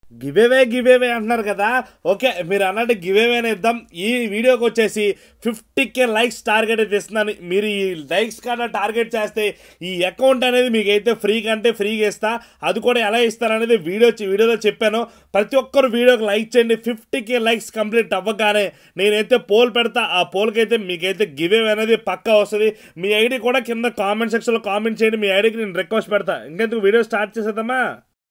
giveaway giveaway అంటున్నారు కదా okay మీరు అన్నట్టు గివేవేనే ఇద్దాం ఈ వీడియోకి వచ్చేసి ఫిఫ్టీ కే లైక్స్ టార్గెట్ అయితే ఇస్తున్నాను మీరు ఈ లైక్స్ కన్నా టార్గెట్ చేస్తే ఈ అకౌంట్ అనేది మీకు అయితే ఫ్రీ కంటే ఫ్రీగా ఇస్తా అది కూడా ఎలా ఇస్తారనేది వీడియో వీడియోలో చెప్పాను ప్రతి ఒక్కరు వీడియోకి లైక్ చేయండి ఫిఫ్టీ కే లైక్స్ కంప్లీట్ అవ్వగానే నేనైతే పోల్ పెడతా ఆ పోల్కి అయితే మీకైతే గివేవే అనేది పక్కా వస్తుంది మీ ఐడి కూడా కింద కామెంట్ సెక్షన్లో కామెంట్ చేయండి మీ ఐడికి నేను రిక్వెస్ట్ పెడతా ఇంకెందుకు వీడియో స్టార్ట్ చేసేద్దామా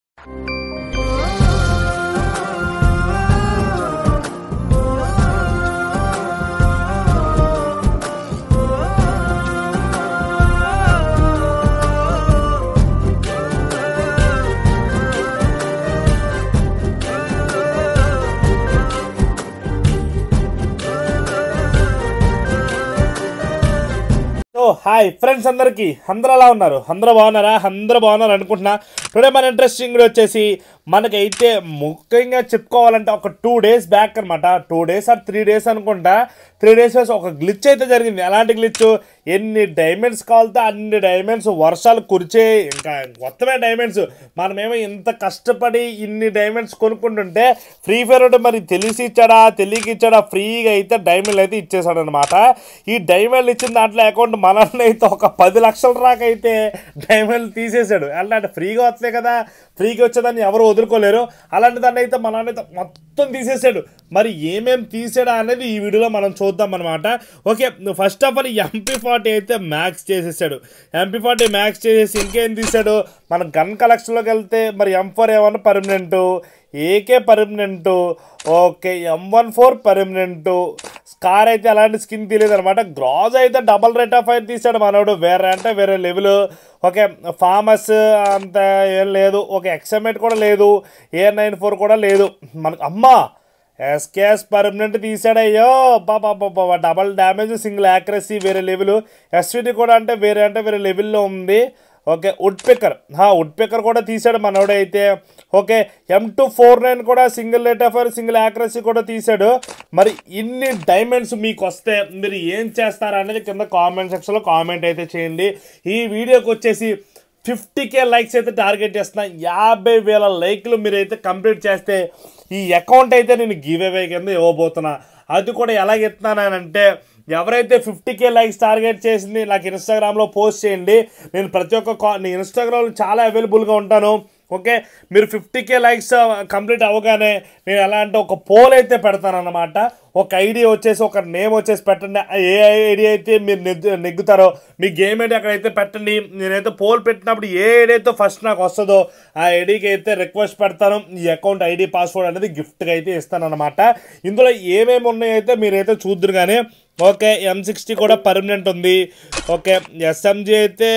సో హాయ్ ఫ్రెండ్స్ అందరికీ అందరూ ఎలా ఉన్నారు అందరూ బాగున్నారా అందరూ బాగున్నారు అనుకుంటున్నా టుడే మన ఇంట్రెస్టింగ్ వచ్చేసి మనకైతే ముఖ్యంగా చెప్పుకోవాలంటే ఒక టూ డేస్ బ్యాక్ అనమాట two days or three days అనుకుంటా త్రీ డేస్ ఒక గ్లిచ్ అయితే జరిగింది ఎలాంటి గ్లిచ్ ఎన్ని డైమండ్స్ కావాలితే అన్ని డైమండ్స్ వర్షాలు కురిచే ఇంకా మొత్తమే డైమండ్స్ మనమేమో ఇంత కష్టపడి ఇన్ని డైమండ్స్ కొనుక్కుంటుంటే ఫ్రీ ఫైర్ మరి తెలిసి ఇచ్చాడా తెలియక ఇచ్చాడా ఫ్రీగా అయితే డైమండ్లు అయితే ఇచ్చేసాడు అనమాట ఈ డైమండ్లు ఇచ్చిన దాంట్లో అకౌంట్ మనల్ని అయితే ఒక పది లక్షల దాకా అయితే డైమండ్లు తీసేశాడు అలాంటి ఫ్రీగా వస్తాయి కదా ఫ్రీగా వచ్చేదాన్ని ఎవరు వదులుకోలేరు అలాంటి దాన్ని అయితే మనల్ని అయితే మొత్తం తీసేసాడు మరి ఏమేం తీసాడా అనేది ఈ వీడియోలో మనం చూద్దాం అనమాట okay first of all MP forty అయితే మ్యాక్స్ చేసేసాడు ఎంపీ ఫార్టీ మ్యాక్స్ చేసేసి ఇంకేం తీసాడు మన గన్ కలెక్షన్లోకి వెళ్తే మరి ఎం ఫోర్ ఏమన్నా permanent AK permanent okay M one four permanent SCAR అయితే అలాంటి స్కిన్ తెలియదు అనమాట గ్రాజ్ అయితే డబల్ రేట్ ఆఫ్ ఫైర్ తీసాడు మనోడు వేరే అంటే వేరే లెవెల్ ఓకే ఫామస్ అంత ఏం లేదు ఓకే ఎక్సమెట్ కూడా లేదు ఏ నైన్ ఫోర్ కూడా లేదు మనకు అమ్మా ఎస్కేఎస్ పర్మనెంట్ తీసాడయ్యో బాబా బాబా డబల్ డ్యామేజ్ సింగిల్ యాక్రసీ వేరే లెవెల్ ఎస్విటి కూడా అంటే వేరే అంటే వేరే లెవెల్లో ఉంది okay woodpecker woodpecker కూడా తీసాడు మనోడైతే okay M two four nine కూడా single rate of single accuracy కూడా తీసాడు మరి ఇన్ని డైమండ్స్ మీకు వస్తే మీరు ఏం చేస్తారా అనేది కింద కామెంట్ సెక్షన్లో కామెంట్ అయితే చేయండి ఈ వీడియోకి వచ్చేసి ఫిఫ్టీ కే లైక్స్ అయితే టార్గెట్ చేస్తున్నా యాభై వేల లైక్లు మీరైతే కంప్లీట్ చేస్తే ఈ అకౌంట్ అయితే నేను గివ్ అవే కింద ఇవ్వబోతున్నా అది కూడా ఎలా ఇస్తున్నానంటే ఎవరైతే ఫిఫ్టీ కే లైక్స్ టార్గెట్ చేసింది నాకు ఇన్స్టాగ్రామ్లో పోస్ట్ చేయండి నేను ప్రతి ఒక్క కా నేను ఇన్స్టాగ్రామ్లో చాలా అవైలబుల్గా ఉంటాను ఓకే మీరు ఫిఫ్టీ కే లైక్స్ కంప్లీట్ అవ్వగానే నేను ఎలా అంటే ఒక పోల్ అయితే పెడతాను అనమాట ఒక ఐడి వచ్చేసి ఒక నేమ్ వచ్చేసి పెట్టండి ఏ ఐడి అయితే మీరు నెగ్గు నెగ్గుతారో మీ గేమ్ ఐడి అక్కడైతే పెట్టండి నేనైతే పోల్ పెట్టినప్పుడు ఏ ఐడి అయితే ఫస్ట్ నాకు వస్తుందో ఆ ఐడికి అయితే రిక్వెస్ట్ పెడతాను ఈ అకౌంట్ ఐడి పాస్వర్డ్ అనేది గిఫ్ట్గా అయితే ఇస్తాను అనమాట ఇందులో ఏమేమి ఉన్నాయైతే మీరైతే చూద్దరు కానీ ఓకే ఎం సిక్స్టీ కూడా పర్మనెంట్ ఉంది ఓకే ఎస్ఎంజీ అయితే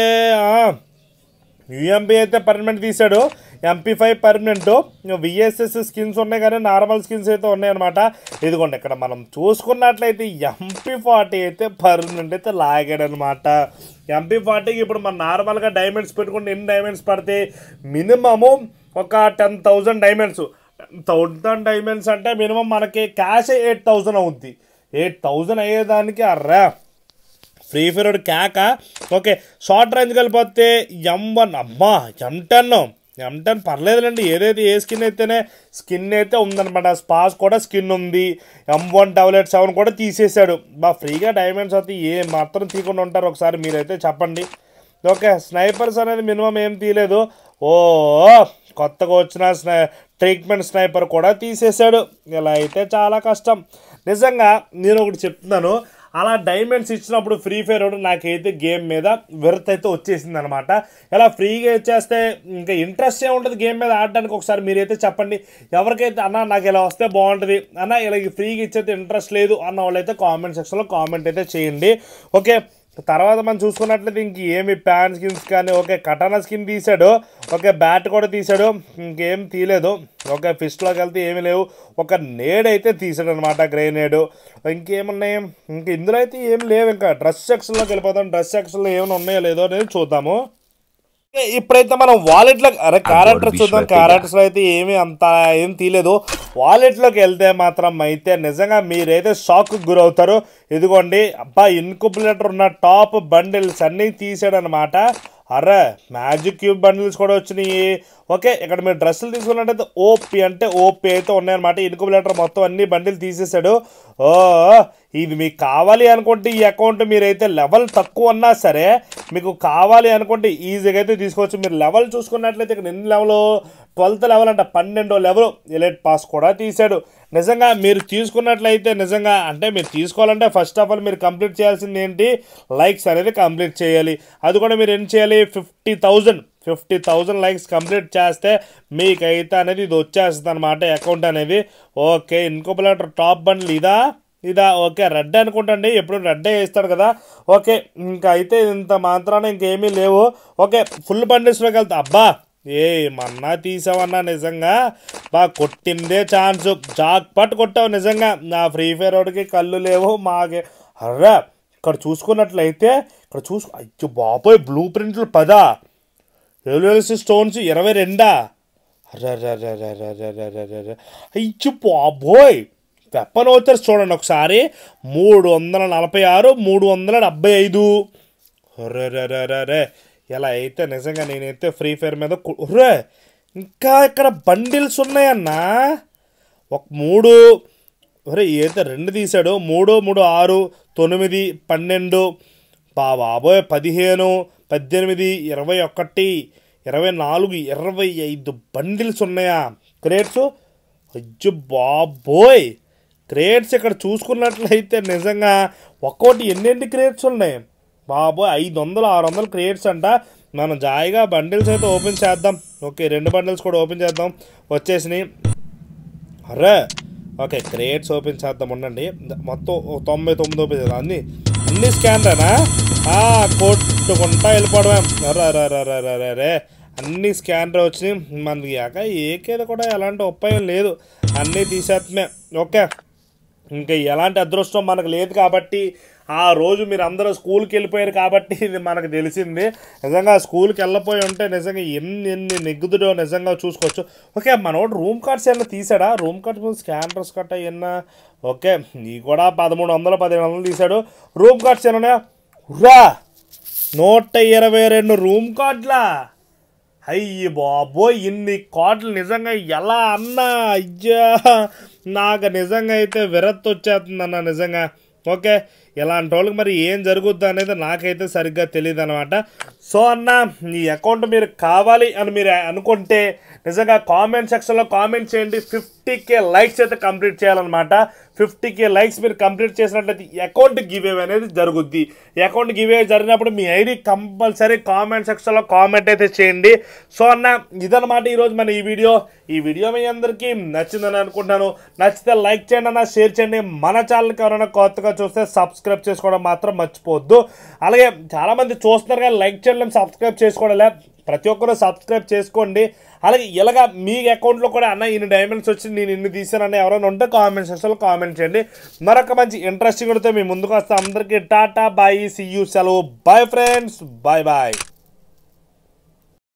యూఎంపీ అయితే పర్మనెంట్ తీశాడు MP five permanent VSS skins ఉన్నాయి కానీ నార్మల్ స్కిన్స్ అయితే ఉన్నాయన్నమాట ఇదిగోండి ఇక్కడ మనం చూసుకున్నట్లయితే ఎంపీ ఫార్టీ అయితే పర్మనెంట్ అయితే లాగాడు అనమాట ఎంపీ ఫార్టీకి ఇప్పుడు మన నార్మల్గా డైమండ్స్ పెట్టుకుంటే ఎన్ని డైమండ్స్ పడితే మినిమము ఒక ten thousand diamonds thousand diamonds అంటే మినిమం మనకి క్యాష్ ఎయిట్ థౌజండ్ అవుద్ది ఎయిట్ థౌజండ్ అయ్యేదానికి అర్రా ఫ్రీ ఫైర్ క్యాక ఓకే షార్ట్ రేంజ్ కలిపోతే ఎం వన్ అమ్మా ఎం టెన్ ఎం టెన్ పర్లేదులేండి ఏదైతే ఏ స్కిన్ అయితేనే స్కిన్ అయితే ఉందన్నమాట స్పాస్ కూడా స్కిన్ ఉంది M one double eight seven కూడా తీసేశాడు బా ఫ్రీగా డైమండ్స్ అయితే ఏ మాత్రం తీయకుండా ఉంటారు ఒకసారి మీరైతే చెప్పండి ఓకే స్నైపర్స్ అనేది మినిమం ఏం తీయలేదు ఓ కొత్తగా వచ్చిన స్నై ట్రీట్మెంట్ స్నైపర్ కూడా తీసేశాడు ఇలా అయితే చాలా కష్టం నిజంగా నేను ఒకటి చెప్తున్నాను అలా డైమండ్స్ ఇచ్చినప్పుడు ఫ్రీ ఫైర్ నాకైతే గేమ్ మీద విరత్ అయితే వచ్చేసింది అనమాట ఇలా ఫ్రీగా ఇచ్చేస్తే ఇంకా ఇంట్రెస్ట్ ఏ ఉంటుంది గేమ్ మీద ఆడడానికి ఒకసారి మీరైతే చెప్పండి ఎవరికైతే అన్న నాకు ఇలా వస్తే బాగుంటుంది అన్న ఇలా ఫ్రీగా ఇచ్చేస్తే ఇంట్రెస్ట్ లేదు అన్న వాళ్ళైతే కామెంట్ సెక్షన్లో కామెంట్ అయితే చేయండి ఓకే తర్వాత మనం చూసుకున్నట్లయితే ఇంక ఏమి ప్యాన్ స్కిన్స్ కానీ ఓకే కటానా స్కిన్ తీసాడు ఓకే బ్యాట్ కూడా తీసాడు ఇంకేం తీయలేదు ఓకే ఫిష్లోకి వెళ్తే ఏమీ లేవు ఒక నేడ్ అయితే తీసాడు అనమాట గ్రైనేడు ఇంకేమున్నాయి ఇంక ఇందులో అయితే ఏం లేవు ఇంకా డ్రెస్ సెక్షన్లోకి వెళ్ళిపోతాం డ్రెస్ సెక్షన్లో ఏమైనా ఉన్నాయో లేదో అనేది చూద్దాము ఓకే, ఇప్పుడైతే మనం వాలెట్లో అరే క్యారెక్టర్స్ చూద్దాం క్యారెక్టర్స్ అయితే ఏమీ అంత ఏం తీయలేదు వాలెట్లోకి వెళ్తే మాత్రం అయితే నిజంగా మీరైతే షాక్ గురవుతారు ఇదిగోండి అబ్బా ఇన్కుపులేటర్ ఉన్న టాప్ బండిల్స్ అన్నీ తీసాడనమాట అరే మ్యాజిక్ క్యూబ్ బండిల్స్ కూడా వచ్చినాయి ఓకే ఇక్కడ మీరు డ్రెస్సులు తీసుకున్నట్టయితే ఓపీ అంటే ఓపీ అయితే ఉన్నాయన్నమాట ఇన్కుబులేటర్ మొత్తం అన్ని బండిలు తీసేసాడు ఓ ఇది మీకు కావాలి అనుకుంటే ఈ అకౌంట్ మీరైతే లెవెల్ తక్కువ ఉన్నా సరే మీకు కావాలి అనుకుంటే ఈజీగా అయితే తీసుకోవచ్చు మీరు లెవెల్ చూసుకున్నట్లయితే ఇక్కడ ఎన్ని లెవెల్ ట్వెల్త్ లెవెల్ అంట పన్నెండో లెవెల్ ఎలైట్ పాస్ కూడా తీశాడు నిజంగా మీరు తీసుకున్నట్లయితే నిజంగా అంటే మీరు తీసుకోవాలంటే ఫస్ట్ ఆఫ్ ఆల్ మీరు కంప్లీట్ చేయాల్సింది ఏంటి లైక్స్ అనేది కంప్లీట్ చేయాలి అది కూడా మీరు ఏం చేయాలి fifty thousand fifty thousand likes complete చేస్తే మీకైతే అనేది ఇది వచ్చేస్తుంది అనమాట అకౌంట్ అనేది ఓకే ఇన్కోపులేటర్ టాప్ బండ్లు ఇదా ఇదా ఓకే రెడ్ అనుకుంటండి ఎప్పుడు రెడ్డే వేస్తాడు కదా ఓకే ఇంకా అయితే ఇంత మాత్రాన ఇంకేమీ లేవు ఓకే ఫుల్ బండిల్స్లోకి వెళ్తా అబ్బా ఏ మన్నా తీసావన్నా నిజంగా బా కొట్టిందే ఛాన్స్ జాక్ పట్ కొట్టావు నిజంగా నా ఫ్రీ ఫైర్ వాడికి కళ్ళు లేవు మాకే అర్రా ఇక్కడ చూసుకున్నట్లయితే ఇక్కడ చూసు అయ్యో బాబోయ్ బ్లూ ప్రింట్లు పదా ఎల్ఎల్సి స్టోన్స్ ఇరవై రెండా అయ్యో బాబోయ్ వెప్పన్ వచ్చారు చూడండి ఒకసారి మూడు వందల నలభై ఆరు మూడు వందల డెబ్బై ఐదు రే ఇలా అయితే నిజంగా నేనైతే ఫ్రీ ఫైర్ మీద కు- రే ఇంకా ఇక్కడ బండిల్స్ ఉన్నాయన్నా ఒక మూడు ఒరే అయితే రెండు తీశాడు మూడు మూడు ఆరు తొమ్మిది పన్నెండు బా బాబోయ్ పదిహేను పద్దెనిమిది ఇరవై ఒకటి ఇరవై నాలుగు ఇరవై ఐదు బండిల్స్ ఉన్నాయా క్రేట్స్ అయ్యో బాబోయ్ క్రేట్స్ ఇక్కడ చూసుకున్నట్లయితే నిజంగా ఒక్కోటి ఎన్నెన్ని క్రేట్స్ ఉన్నాయి బాబోయ్ ఐదు వందలు ఆరు వందలు క్రియేట్స్ అంట మనం జాయిగా బండిల్స్ అయితే ఓపెన్ చేద్దాం ఓకే రెండు బండిల్స్ కూడా ఓపెన్ చేద్దాం వచ్చేసినాయి అరే ఓకే క్రియేట్స్ ఓపెన్ చేద్దాం ఉండండి మొత్తం ఓ తొంభై తొమ్మిది ఓపెన్ చేద్దాం అన్ని అన్ని స్కానరేనా కొట్టుకుంటా వెళ్ళిపోవడమే అరే అరే అరే అరే అరే అరే అరే అన్ని స్కానర్ వచ్చినాయి మనకి యాక ఏకేది కూడా ఎలాంటి ఉపాయం లేదు అన్నీ తీసేస్తున్నాయి ఓకే ఇంకా ఎలాంటి అదృష్టం మనకు లేదు కాబట్టి ఆ రోజు మీరు అందరూ స్కూల్కి వెళ్ళిపోయారు కాబట్టి ఇది మనకు తెలిసింది నిజంగా స్కూల్కి వెళ్ళిపోయి ఉంటే నిజంగా ఎన్ని ఎన్ని నెగ్గుదుడో నిజంగా చూసుకోవచ్చు ఓకే మనోడు రూమ్ కార్డ్స్ ఏమన్నా తీసాడా రూమ్ కార్డ్స్ స్కానర్స్ కట్ట ఏమన్నా ఓకే ఈ కూడా పదమూడు వందలు పదిహేను వందలు తీసాడు రూమ్ కార్డ్స్ ఏమన్నా రా నూట ఇరవై రెండు రూమ్ కార్డులా అయ్యి బాబోయ్ ఇన్ని కోట్లు నిజంగా ఎలా అన్నా అయ్యా నాకు నిజంగా అయితే విరక్తి వచ్చేస్తుందన్న నిజంగా ఓకే ఇలాంటి వాళ్ళకి మరి ఏం జరుగుద్ది అనేది నాకైతే సరిగ్గా తెలియదు అనమాట సో అన్న ఈ అకౌంట్ మీరు కావాలి అని మీరు అనుకుంటే నిజంగా కామెంట్ సెక్షన్లో కామెంట్ చేయండి ఫిఫ్టీ కే లైక్స్ అయితే కంప్లీట్ చేయాలన్నమాట ఫిఫ్టీ కే లైక్స్ మీరు కంప్లీట్ చేసినట్లయితే ఈ అకౌంట్ గివ్ అనేది జరుగుద్ది ఈ అకౌంట్ గివ్ జరిగినప్పుడు మీ ఐడి కంపల్సరీ కామెంట్ సెక్షన్లో కామెంట్ అయితే చేయండి సో అన్న ఇదన్నమాట ఈరోజు మన ఈ వీడియో ఈ వీడియో మీ అందరికీ నచ్చిందని అనుకుంటున్నాను నచ్చితే లైక్ చేయండి అన్న షేర్ చేయండి మన ఛానల్కి ఎవరైనా కొత్తగా చూస్తే సబ్స్క్రైబ్ చేసుకోవడం మాత్రం మర్చిపోవద్దు అలాగే చాలామంది చూస్తున్నారు కానీ లైక్ చేయడం సబ్స్క్రైబ్ చేసుకోవడం లే ప్రతి ఒక్కరూ సబ్స్క్రైబ్ చేసుకోండి అలాగే ఇలాగా మీ అకౌంట్లో కూడా అన్న ఇన్ని డైమండ్స్ వచ్చి నేను ఇన్ని తీసానని ఎవరైనా ఉంటే కామెంట్ సెక్షన్లో కామెంట్ చేయండి మరొక మంచి ఇంట్రెస్టింగ్ ఉంటే మీ ముందుకు వస్తే అందరికీ టాటా బాయ్ సీ యూ సెలవు బాయ్ ఫ్రెండ్స్ బాయ్ బాయ్